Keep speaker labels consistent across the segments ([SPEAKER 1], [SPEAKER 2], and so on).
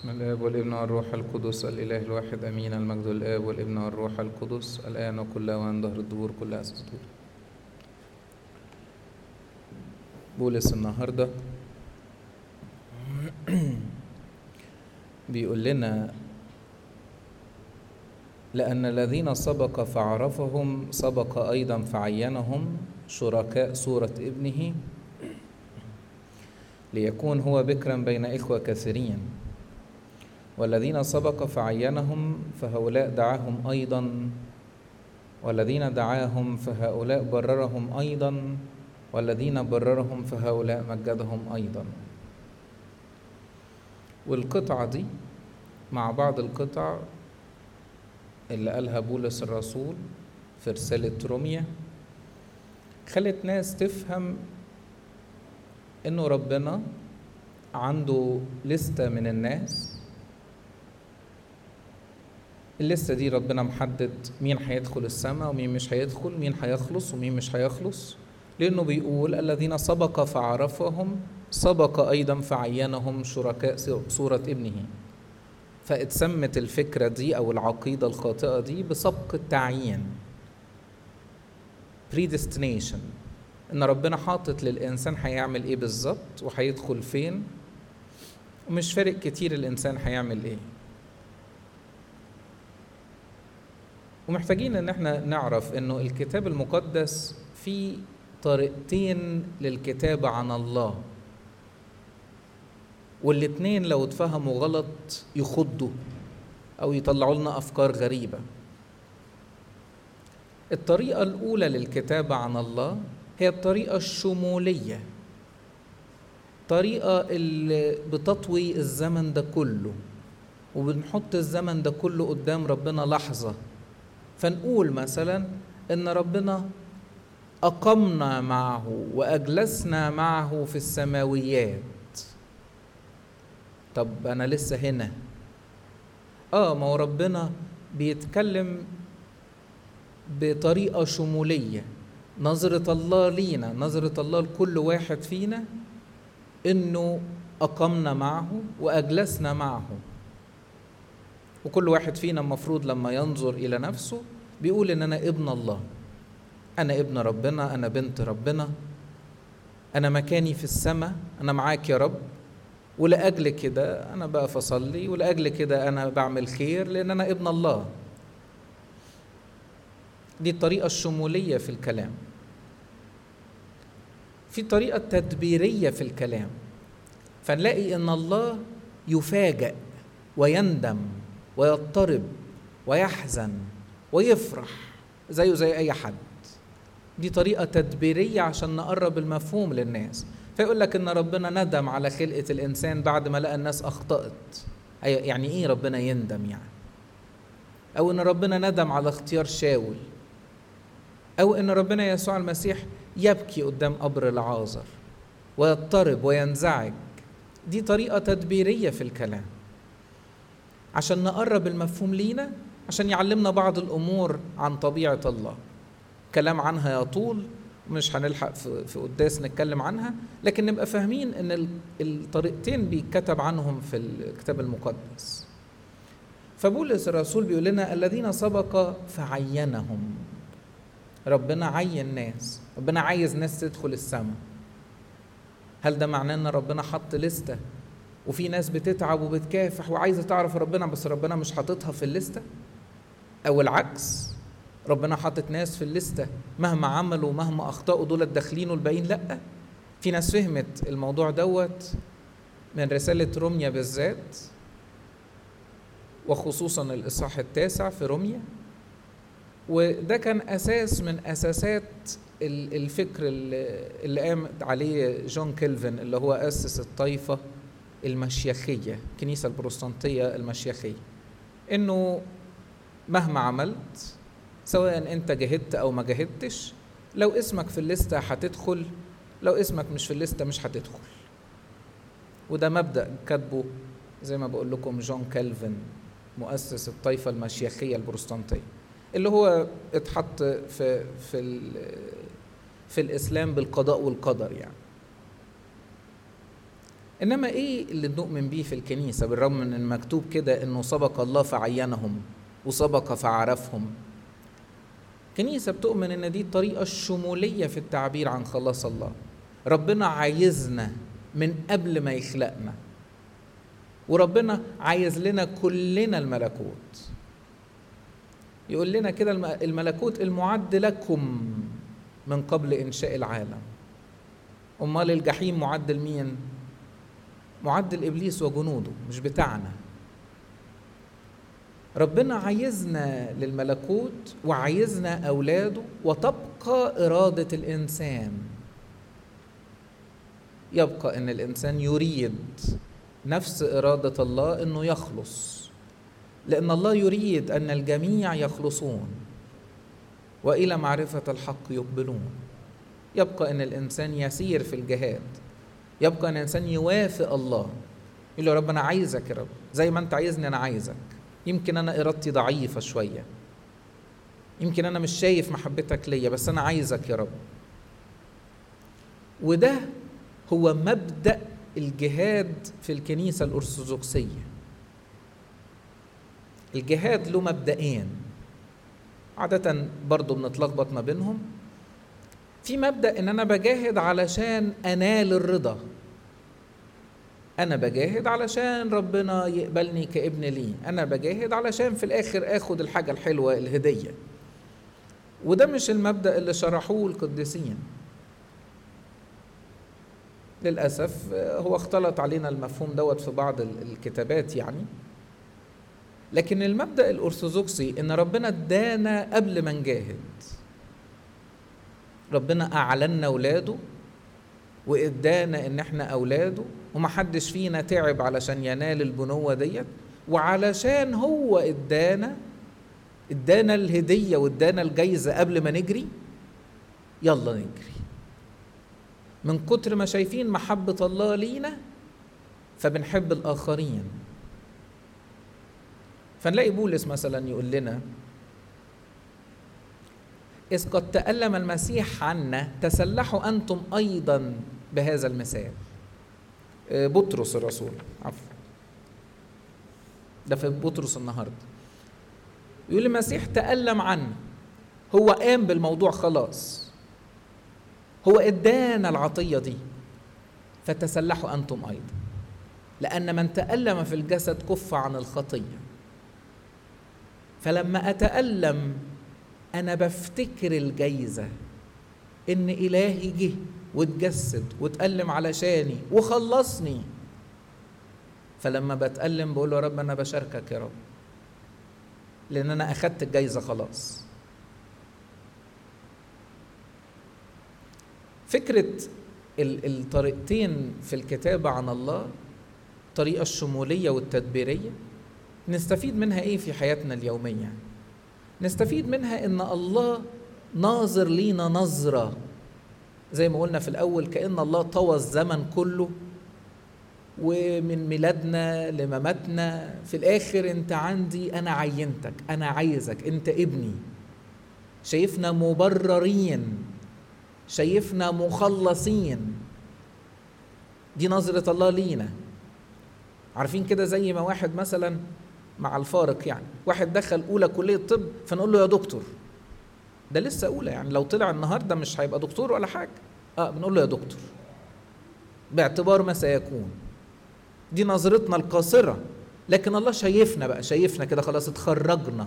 [SPEAKER 1] بسم الآب والابن والروح القدس الإله الواحد أمين المجد الآب والابن والروح القدس الآن وكل أوان ظهر الدهور كل أساس الدهور بولس النهاردة بيقول لنا لأن الذين سبق فعرفهم سبق أيضا فعينهم شركاء صورة ابنه ليكون هو بكرا بين إخوة كثيرين والذين سبق فعينهم فهؤلاء دعاهم أيضا والذين دعاهم فهؤلاء بررهم أيضا والذين بررهم فهؤلاء مجدهم أيضا والقطعة دي مع بعض القطع اللي قالها بولس الرسول في رسالة روميا خلت ناس تفهم انه ربنا عنده لستة من الناس الليستة دي ربنا محدد مين هيدخل السماء ومين مش هيدخل مين هيخلص ومين مش هيخلص لأنه بيقول الذين سبق فعرفهم سبق أيضا فعينهم شركاء صورة ابنه فاتسمت الفكرة دي أو العقيدة الخاطئة دي بسبق التعيين predestination ان ربنا حاطط للانسان هيعمل ايه بالظبط وهيدخل فين ومش فارق كتير الانسان هيعمل ايه ومحتاجين ان احنا نعرف انه الكتاب المقدس فيه طريقتين للكتابة عن الله والاتنين لو اتفهموا غلط يخضوا او يطلعوا لنا افكار غريبة الطريقة الاولى للكتابة عن الله هي الطريقة الشمولية طريقة اللي بتطوي الزمن ده كله وبنحط الزمن ده كله قدام ربنا لحظة فنقول مثلا إن ربنا أقمنا معه وأجلسنا معه في السماويات طب أنا لسه هنا آه ما هو ربنا بيتكلم بطريقة شمولية نظرة الله لينا نظرة الله لكل واحد فينا انه اقمنا معه واجلسنا معه وكل واحد فينا المفروض لما ينظر الى نفسه بيقول ان انا ابن الله انا ابن ربنا انا بنت ربنا انا مكاني في السماء انا معاك يا رب ولاجل كده انا بقى اصلي ولاجل كده انا بعمل خير لان انا ابن الله دي الطريقة الشمولية في الكلام في طريقة تدبيرية في الكلام فنلاقي ان الله يفاجأ ويندم ويضطرب ويحزن ويفرح زيه زي اي حد دي طريقة تدبيرية عشان نقرب المفهوم للناس فيقول لك ان ربنا ندم على خلقة الانسان بعد ما لقى الناس اخطأت يعني ايه ربنا يندم يعني او ان ربنا ندم على اختيار شاول أو إن ربنا يسوع المسيح يبكي قدام قبر العازر ويضطرب وينزعج دي طريقة تدبيرية في الكلام عشان نقرب المفهوم لينا عشان يعلمنا بعض الأمور عن طبيعة الله كلام عنها يطول مش هنلحق في, في قداس نتكلم عنها لكن نبقى فاهمين ان الطريقتين بيتكتب عنهم في الكتاب المقدس فبولس الرسول بيقول لنا الذين سبق فعينهم ربنا عين ناس ربنا عايز ناس تدخل السماء هل ده معناه ان ربنا حط لستة وفي ناس بتتعب وبتكافح وعايزة تعرف ربنا بس ربنا مش حاططها في الليستة او العكس ربنا حاطط ناس في الليستة مهما عملوا مهما اخطأوا دول الداخلين والباقيين لا في ناس فهمت الموضوع دوت من رسالة روميا بالذات وخصوصا الإصحاح التاسع في روميا وده كان اساس من اساسات الفكر اللي قام عليه جون كيلفن اللي هو اسس الطائفه المشيخيه الكنيسه البروتستانتيه المشيخيه انه مهما عملت سواء انت جهدت او ما جهدتش لو اسمك في الليسته هتدخل لو اسمك مش في الليسته مش هتدخل وده مبدا كاتبه زي ما بقول لكم جون كيلفن مؤسس الطائفه المشيخيه البروتستانتيه اللي هو اتحط في في في الاسلام بالقضاء والقدر يعني انما ايه اللي نؤمن بيه في الكنيسه بالرغم من المكتوب كده انه سبق الله فعينهم وسبق فعرفهم كنيسه بتؤمن ان دي الطريقه الشموليه في التعبير عن خلاص الله ربنا عايزنا من قبل ما يخلقنا وربنا عايز لنا كلنا الملكوت يقول لنا كده الملكوت المعد لكم من قبل انشاء العالم امال الجحيم معد لمين معد لابليس وجنوده مش بتاعنا ربنا عايزنا للملكوت وعايزنا اولاده وتبقى اراده الانسان يبقى ان الانسان يريد نفس اراده الله انه يخلص لان الله يريد ان الجميع يخلصون والى معرفه الحق يقبلون يبقى ان الانسان يسير في الجهاد يبقى ان الانسان يوافق الله يقول له يا رب انا عايزك يا رب زي ما انت عايزني انا عايزك يمكن انا ارادتي ضعيفه شويه يمكن انا مش شايف محبتك ليا بس انا عايزك يا رب وده هو مبدا الجهاد في الكنيسه الارثوذكسيه الجهاد له مبدئين عاده برضو بنتلخبط ما بينهم في مبدا ان انا بجاهد علشان انال الرضا انا بجاهد علشان ربنا يقبلني كابن ليه انا بجاهد علشان في الاخر اخد الحاجه الحلوه الهديه وده مش المبدا اللي شرحوه القديسين للاسف هو اختلط علينا المفهوم دوت في بعض الكتابات يعني لكن المبدا الارثوذكسي ان ربنا ادانا قبل ما نجاهد ربنا اعلنا اولاده وادانا ان احنا اولاده ومحدش فينا تعب علشان ينال البنوه ديت وعلشان هو ادانا ادانا الهديه وادانا الجايزه قبل ما نجري يلا نجري من كتر ما شايفين محبه الله لينا فبنحب الاخرين فنلاقي بولس مثلا يقول لنا إذ قد تألم المسيح عنا تسلحوا أنتم أيضا بهذا المثال بطرس الرسول عفوا ده في بطرس النهارده يقول المسيح تألم عنا هو قام بالموضوع خلاص هو ادانا العطية دي فتسلحوا أنتم أيضا لأن من تألم في الجسد كف عن الخطية فلما أتألم أنا بفتكر الجايزة إن إلهي جه واتجسد واتألم علشاني وخلصني فلما بتألم بقول له يا رب أنا بشاركك يا رب لأن أنا أخدت الجايزة خلاص فكرة الطريقتين في الكتابة عن الله الطريقة الشمولية والتدبيرية نستفيد منها إيه في حياتنا اليومية نستفيد منها ان الله ناظر لينا نظره زي ما قلنا في الاول كان الله طوى الزمن كله ومن ميلادنا لمماتنا في الاخر انت عندي انا عينتك انا عايزك انت ابني شايفنا مبررين شايفنا مخلصين دي نظرة الله لينا عارفين كده زي ما واحد مثلا مع الفارق يعني واحد دخل اولى كليه طب فنقول له يا دكتور ده لسه اولى يعني لو طلع النهارده مش هيبقى دكتور ولا حاجه اه بنقول له يا دكتور باعتبار ما سيكون دي نظرتنا القاصره لكن الله شايفنا بقى شايفنا كده خلاص اتخرجنا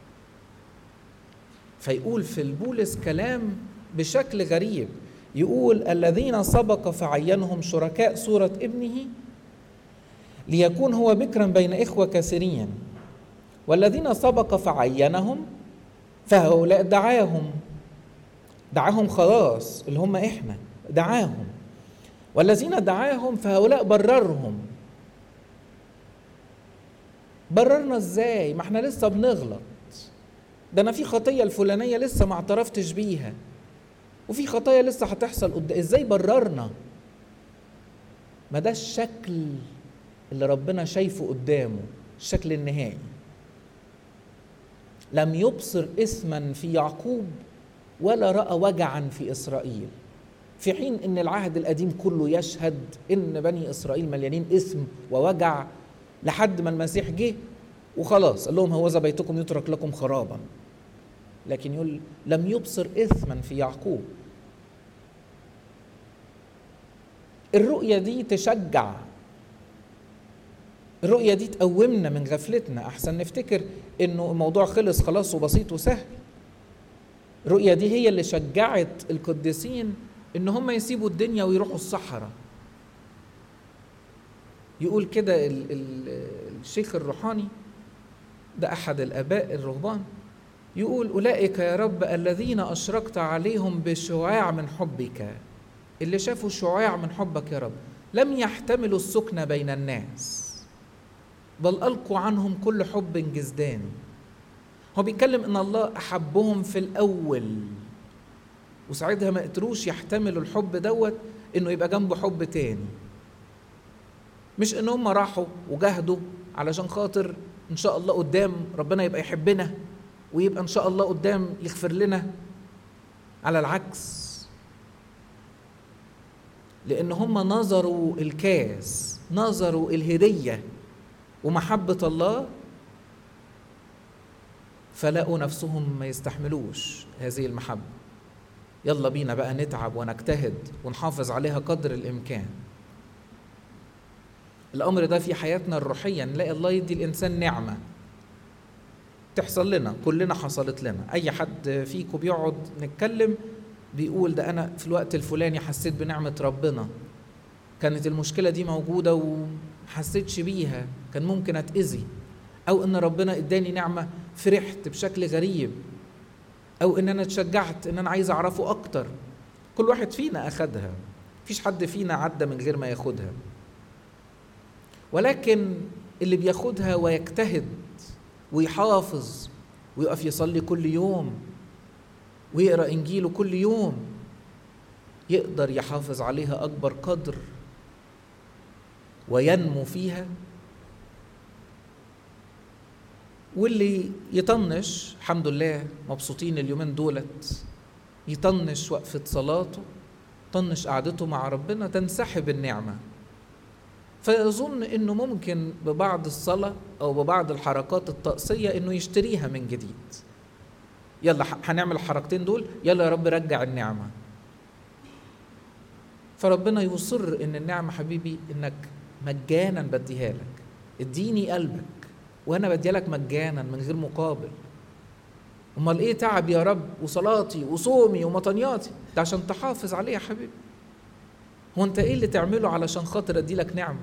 [SPEAKER 1] فيقول في البولس كلام بشكل غريب يقول الذين سبق فعينهم شركاء صورة ابنه ليكون هو بكرا بين إخوة كثيرين والذين سبق فعينهم فهؤلاء دعاهم دعاهم خلاص اللي هم إحنا دعاهم والذين دعاهم فهؤلاء بررهم بررنا ازاي ما احنا لسه بنغلط ده انا في خطيه الفلانيه لسه ما اعترفتش بيها وفي خطايا لسه هتحصل قدام ازاي بررنا ما ده الشكل اللي ربنا شايفه قدامه الشكل النهائي لم يبصر اثما في يعقوب ولا راى وجعا في اسرائيل في حين ان العهد القديم كله يشهد ان بني اسرائيل مليانين اثم ووجع لحد ما المسيح جه وخلاص قال لهم هوذا بيتكم يترك لكم خرابا لكن يقول لم يبصر اثما في يعقوب الرؤيه دي تشجع الرؤيه دي تقومنا من غفلتنا احسن نفتكر انه الموضوع خلص خلاص وبسيط وسهل الرؤيه دي هي اللي شجعت القديسين ان هم يسيبوا الدنيا ويروحوا الصحراء يقول كده الشيخ الروحاني ده احد الاباء الرهبان يقول اولئك يا رب الذين اشرقت عليهم بشعاع من حبك اللي شافوا شعاع من حبك يا رب لم يحتملوا السكن بين الناس بل القوا عنهم كل حب جزداني هو بيتكلم ان الله احبهم في الاول وساعتها ما قدروش يحتملوا الحب دوت انه يبقى جنبه حب تاني مش ان هم راحوا وجاهدوا علشان خاطر ان شاء الله قدام ربنا يبقى يحبنا ويبقى ان شاء الله قدام يغفر لنا على العكس لان هم نظروا الكاس نظروا الهديه ومحبه الله فلقوا نفسهم ما يستحملوش هذه المحبه يلا بينا بقى نتعب ونجتهد ونحافظ عليها قدر الامكان الامر ده في حياتنا الروحيه نلاقي الله يدي الانسان نعمه تحصل لنا كلنا حصلت لنا اي حد فيكم بيقعد نتكلم بيقول ده انا في الوقت الفلاني حسيت بنعمه ربنا كانت المشكله دي موجوده ومحسيتش بيها كان ممكن اتاذي او ان ربنا اداني نعمه فرحت بشكل غريب او ان انا اتشجعت ان انا عايز اعرفه اكتر كل واحد فينا اخدها مفيش حد فينا عدى من غير ما ياخدها ولكن اللي بياخدها ويجتهد ويحافظ ويقف يصلي كل يوم ويقرا انجيله كل يوم يقدر يحافظ عليها اكبر قدر وينمو فيها واللي يطنش الحمد لله مبسوطين اليومين دولت يطنش وقفة صلاته طنش قعدته مع ربنا تنسحب النعمة فيظن انه ممكن ببعض الصلاة او ببعض الحركات الطقسية انه يشتريها من جديد يلا هنعمل الحركتين دول يلا يا رب رجع النعمة فربنا يصر ان النعمة حبيبي انك مجانا بديها لك اديني قلبك وانا بديها لك مجانا من غير مقابل امال ايه تعب يا رب وصلاتي وصومي ومطنياتي ده عشان تحافظ عليه يا حبيبي هو انت ايه اللي تعمله علشان خاطر ادي لك نعمه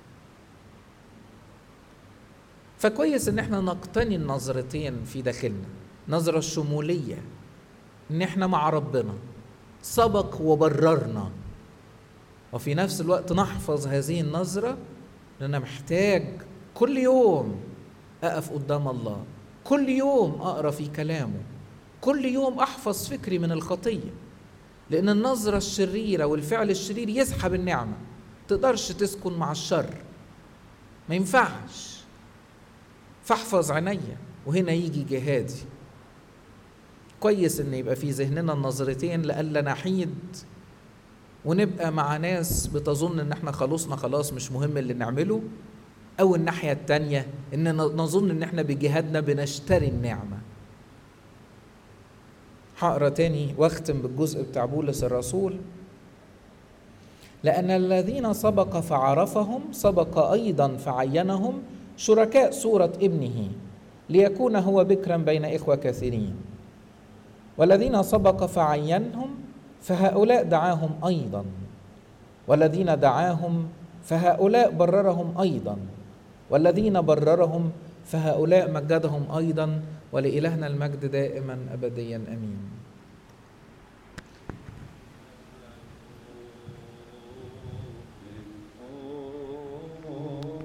[SPEAKER 1] فكويس ان احنا نقتني النظرتين في داخلنا نظره الشموليه ان احنا مع ربنا سبق وبررنا وفي نفس الوقت نحفظ هذه النظره لان محتاج كل يوم اقف قدام الله كل يوم اقرا في كلامه كل يوم احفظ فكري من الخطيه لان النظره الشريره والفعل الشرير يسحب النعمه تقدرش تسكن مع الشر ما ينفعش فاحفظ عينيا وهنا يجي جهادي كويس ان يبقى في ذهننا النظرتين لألا نحيد ونبقى مع ناس بتظن ان احنا خلصنا خلاص مش مهم اللي نعمله او الناحيه التانيه ان نظن ان احنا بجهادنا بنشتري النعمه هقرا تاني واختم بالجزء بتاع بولس الرسول لان الذين سبق فعرفهم سبق ايضا فعينهم شركاء صوره ابنه ليكون هو بكرا بين اخوه كثيرين والذين سبق فعينهم فهؤلاء دعاهم ايضا والذين دعاهم فهؤلاء بررهم ايضا والذين بررهم فهؤلاء مجدهم ايضا ولالهنا المجد دائما ابديا امين